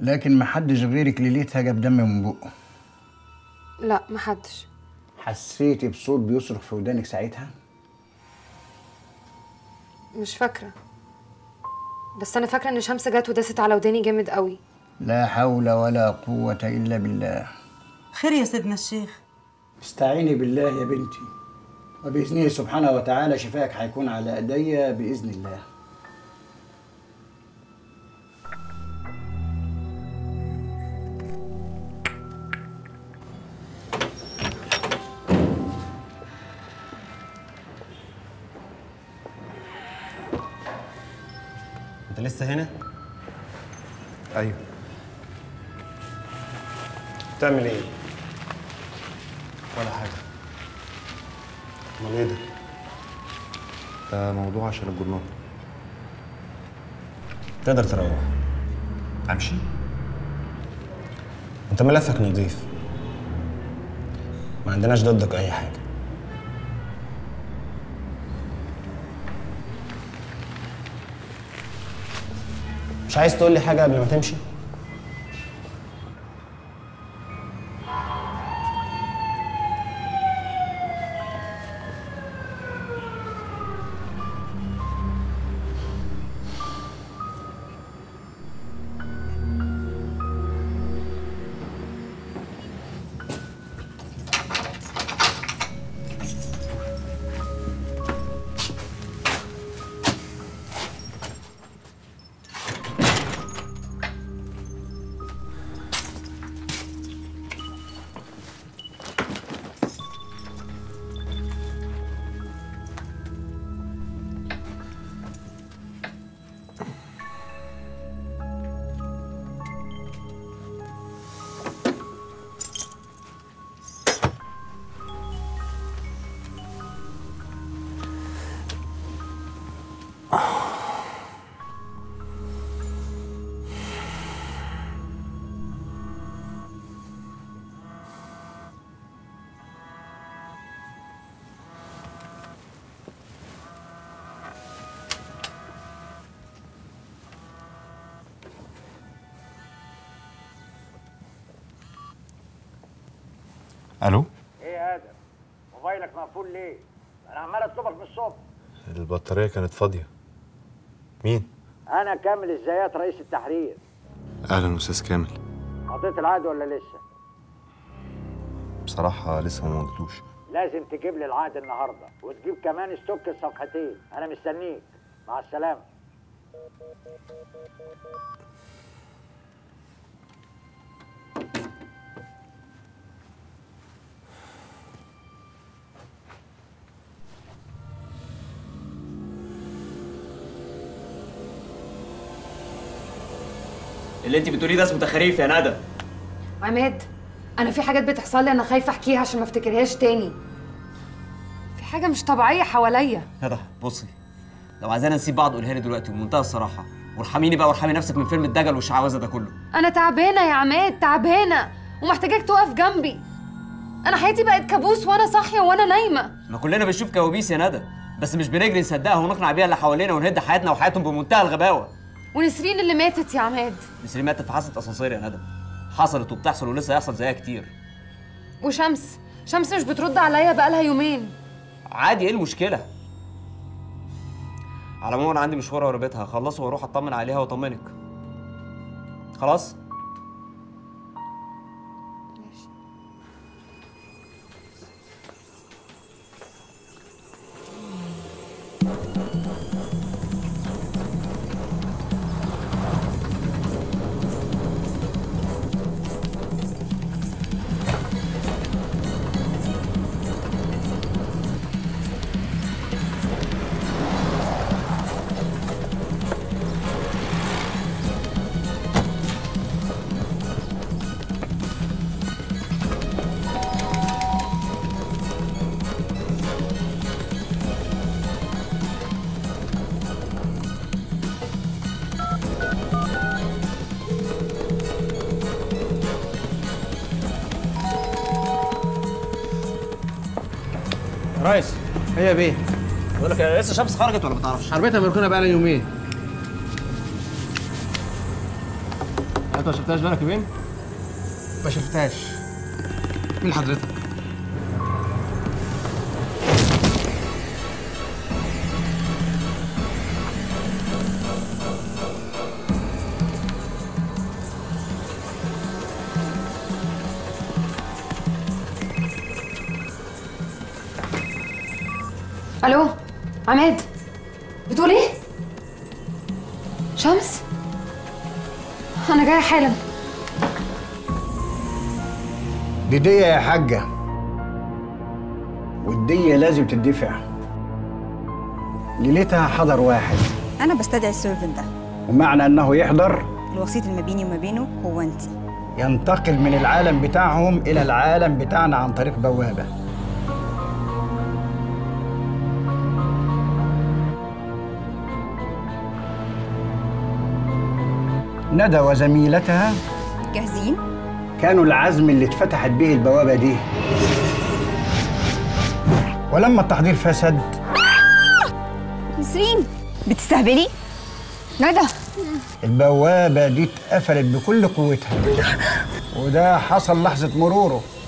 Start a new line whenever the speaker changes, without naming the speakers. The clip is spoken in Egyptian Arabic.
لكن محدش غيرك ليلتها جاب دم من بقه
لا محدش
حسيتي بصوت بيصرخ في ودانك ساعتها
مش فاكره بس انا فاكره ان شمس جت وداست على وداني جامد قوي
لا حول ولا قوة إلا بالله
خير يا سيدنا الشيخ
استعيني بالله يا بنتي وبإذنه سبحانه وتعالى شفاك هيكون على ايديا بإذن الله
انت لسه هنا؟
ايوه
بتعمل ايه؟
ولا حاجه
امال ايه ده؟
ده موضوع عشان الجرنان
تقدر تروح
امشي
انت ملفك نظيف ما عندناش ضدك اي حاجه مش عايز تقول لي حاجه قبل ما تمشي
الو
ايه يا ادم موبايلك مقفول ليه انا عمال اطلبك من الصبح
البطاريه كانت فاضيه مين
انا كامل الزيات رئيس التحرير
اهلا استاذ كامل
قضيت العقد ولا لسه
بصراحه لسه ما مضيتوش
لازم تجيب لي العقد النهارده وتجيب كمان ستوك الصفحتين انا مستنيك مع السلامه
اللي انت بتقوليه ده اسمه تخاريف يا ندى
عماد انا في حاجات بتحصل لي انا خايفه احكيها عشان ما افتكرهاش تاني في حاجه مش طبيعيه حواليا
ندى بصي لو عايزانا نسيب بعض قولها لي دلوقتي وبمنتهى الصراحه وارحميني بقى وارحمي نفسك من فيلم الدجل والشعوذه ده كله
انا تعبانه يا عماد تعبانه ومحتاجاك تقف جنبي انا حياتي بقت كابوس وانا صاحيه وانا نايمه
ما كلنا بنشوف كوابيس يا ندى بس مش بنجري نصدقها ونقنع بيها اللي حوالينا ونهد حياتنا وحياتهم بمنتهى الغباوه
ونسرين اللي ماتت يا عماد
نسرين ماتت في حادثه اسانسير يا ندى حصلت وبتحصل ولسه هيحصل زيها كتير
وشمس شمس مش بترد عليا بقالها يومين
عادي ايه المشكله على العموم انا عندي مشوار ورا بيتها هخلصه واروح اطمن عليها واطمنك خلاص
ريس هي بيه
بقول لك لسه شمس خرجت ولا ما تعرفش
عربيتها مركونه بقى لها يومين انت ما شفتهاش بالك يا بين؟
ما شفتهاش مين حضرتك؟
الو عماد بتقول ايه شمس انا جايه حالا
دي دية يا حاجة والدية لازم تدفع ليلتها حضر واحد
انا بستدعي السيرفنت ده
ومعنى انه يحضر
الوسيط اللي ما بيني وما بينه هو انت
ينتقل من العالم بتاعهم الى العالم بتاعنا عن طريق بوابة ندى وزميلتها
جاهزين
كانوا العزم اللي اتفتحت به البوابة دي ولما التحضير فسد
نسرين بتستهبلي ندى
البوابة دي اتقفلت بكل قوتها وده حصل لحظة مروره